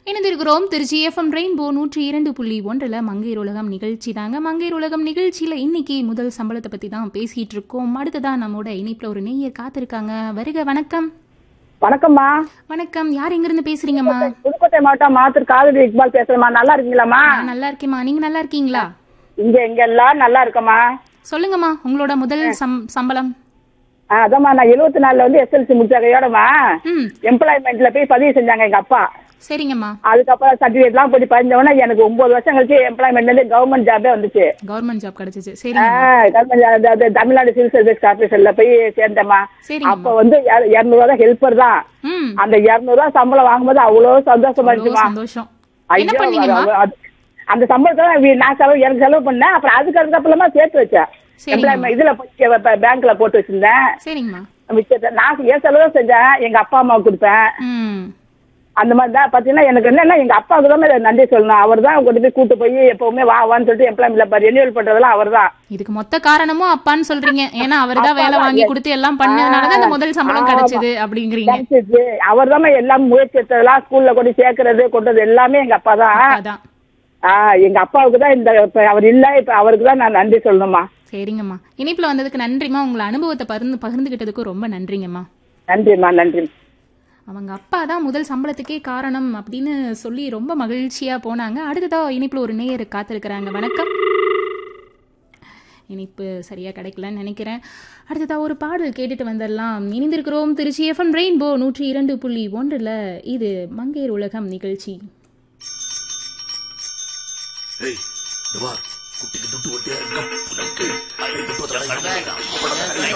இணைந்திருக்கிறோம் Trichy FM rainbow நூற்றி இரண்டு புள்ளி ஒன்றில் மங்கையர் உலகம் நிகழ்ச்சி தாங்க மங்கையர் உலகம் நிகழ்ச்சியில் இன்னைக்கு முதல் சம்பளத்தை பற்றி தான் பேசிகிட்டு இருக்கோம் அடுத்ததான் நம்மோட இணைப்பில் ஒரு நெய்யர் காத்திருக்காங்க வருக வணக்கம் வணக்கம்மா வணக்கம் யார் எங்கிருந்து பேசுறீங்கம்மா புதுக்கோட்டை மாவட்டம் மாத்தூர் காதலி இக்பால் பேசுறேம்மா நல்லா இருக்கீங்களாம்மா நான் நல்லா இருக்கேம்மா நீங்க நல்லா இருக்கீங்களா இங்க இங்க எல்லாம் நல்லா இருக்கம்மா சொல்லுங்கம்மா உங்களோட முதல் சம் சம்பளம் ஆ, அதாம்மா நான் எழுபத்தி நாலுல வந்து எஸ்எல்சி முடிச்ச கையோடமா ம் எம்ப்ளாய்மெண்ட்ல போய் பதிவு செஞ்சாங்க எங்க அப்பா சரிங்கம்மா அதுக்கப்புறம் சர்டிஃபிகேட் எல்லாம் போய் பதிஞ்சவொடனே எனக்கு ஒன்பது வருஷம் கழிச்சு எம்ப்ளாய்மெண்ட்ல இருந்து கவர்மெண்ட் ஜாபே வந்துச்சு கவர்மெண்ட் ஜாப் கிடைச்சிச்சு ஆ, சரிங்க government job, அதாவது தமிழ்நாடு சிவில் சர்வீஸ் ஆபீசர்ல போய் சேர்ந்தேம்மா சரிங்கம்மா அப்ப வந்து இருநூறு ரூபா ஹெல்ப்பர் தான் ம் அந்த இருநூறு ரூபா சம்பளம் வாங்கும்போது அவ்வளவு சந்தோஷமா அவ்வளோ இருந்துச்சுமா சந்தோஷம் என்ன ஐயோ, பண்ணீங்கம்மா அது- அது- அந்த சம்பளத்தை வீ- நான் செலவு எனக்கு செலவு பண்ணேன் அப்புறம் அதுக்கு அதுக்கப்புறமா சேர்த்து வச்சேன் சரிங்க. எம்ப்ளாய்மெண்ட் இதுல போய் பேங்க்ல போட்டு வச்சிருந்தேன் சரிங்கம்மா மிச்சத்தை நான் என் செலவு செஞ்சேன் எங்க அப்பா அம்மாவுக்கு கொடுப்பேன் ம் அந்த மாதிரி தான் பாத்தீங்கன்னா எனக்கு என்னன்னா எங்க அப்பாவுக்கு தான் நன்றி சொல்லணும் அவர் தான் கொண்டு போய் கூட்டு போய் எப்பவுமே வா வான்னு சொல்லிட்டு எம்ப்ளாய்மெண்ட்ல ரெனியூவல் பண்றதெல்லாம் அவர் தான் இதுக்கு மொத்த காரணமும் அப்பான்னு சொல்றீங்க ஏன்னா அவர்தான் வேலை வாங்கி கொடுத்து எல்லாம் பண்ணதுனாலதான் இந்த முதல் சம்பளம் கிடைச்சது அப்படிங்கிறீங்க அவர் தான் எல்லாம் முயற்சி எடுத்ததெல்லாம் ஸ்கூல்ல கொண்டு சேர்க்கறது கொண்டது எல்லாமே எங்க அப்பா தான் அதான் ஆஹ் எங்க அப்பாவுக்கு தான் இந்த இப்ப அவர் இல்ல இப்ப அவருக்கு தான் நான் நன்றி சொல்லணுமா சரிங்கம்மா இனிப்புல வந்ததுக்கு நன்றிம்மா உங்களை அனுபவத்தை பகிர்ந்து பகிர்ந்துகிட்டதுக்கு ரொம்ப நன்றிங்கம்மா நன்றிம்மா நன்றி அவங்க அப்பா தான் முதல் சம்பளத்துக்கே காரணம் அப்படின்னு சொல்லி ரொம்ப மகிழ்ச்சியா போனாங்க அடுத்ததா இனிப்புல ஒரு நேயர் காத்திருக்கிறாங்க வணக்கம் இனிப்பு சரியா கிடைக்கலன்னு நினைக்கிறேன் அடுத்ததா ஒரு பாடல் கேட்டுட்டு வந்துடலாம் இணைந்திருக்கிறோம் திருச்சி எஃப்எம் ரெயின்போ நூற்றி இரண்டு புள்ளி ஒன்றில் இது மங்கையர் உலகம் நிகழ்ச்சி ஏய் இந்த பார் குட்டிக்கு துட்டு ஒட்டியா இருக்கா உனக்கு ஐந்து பத்து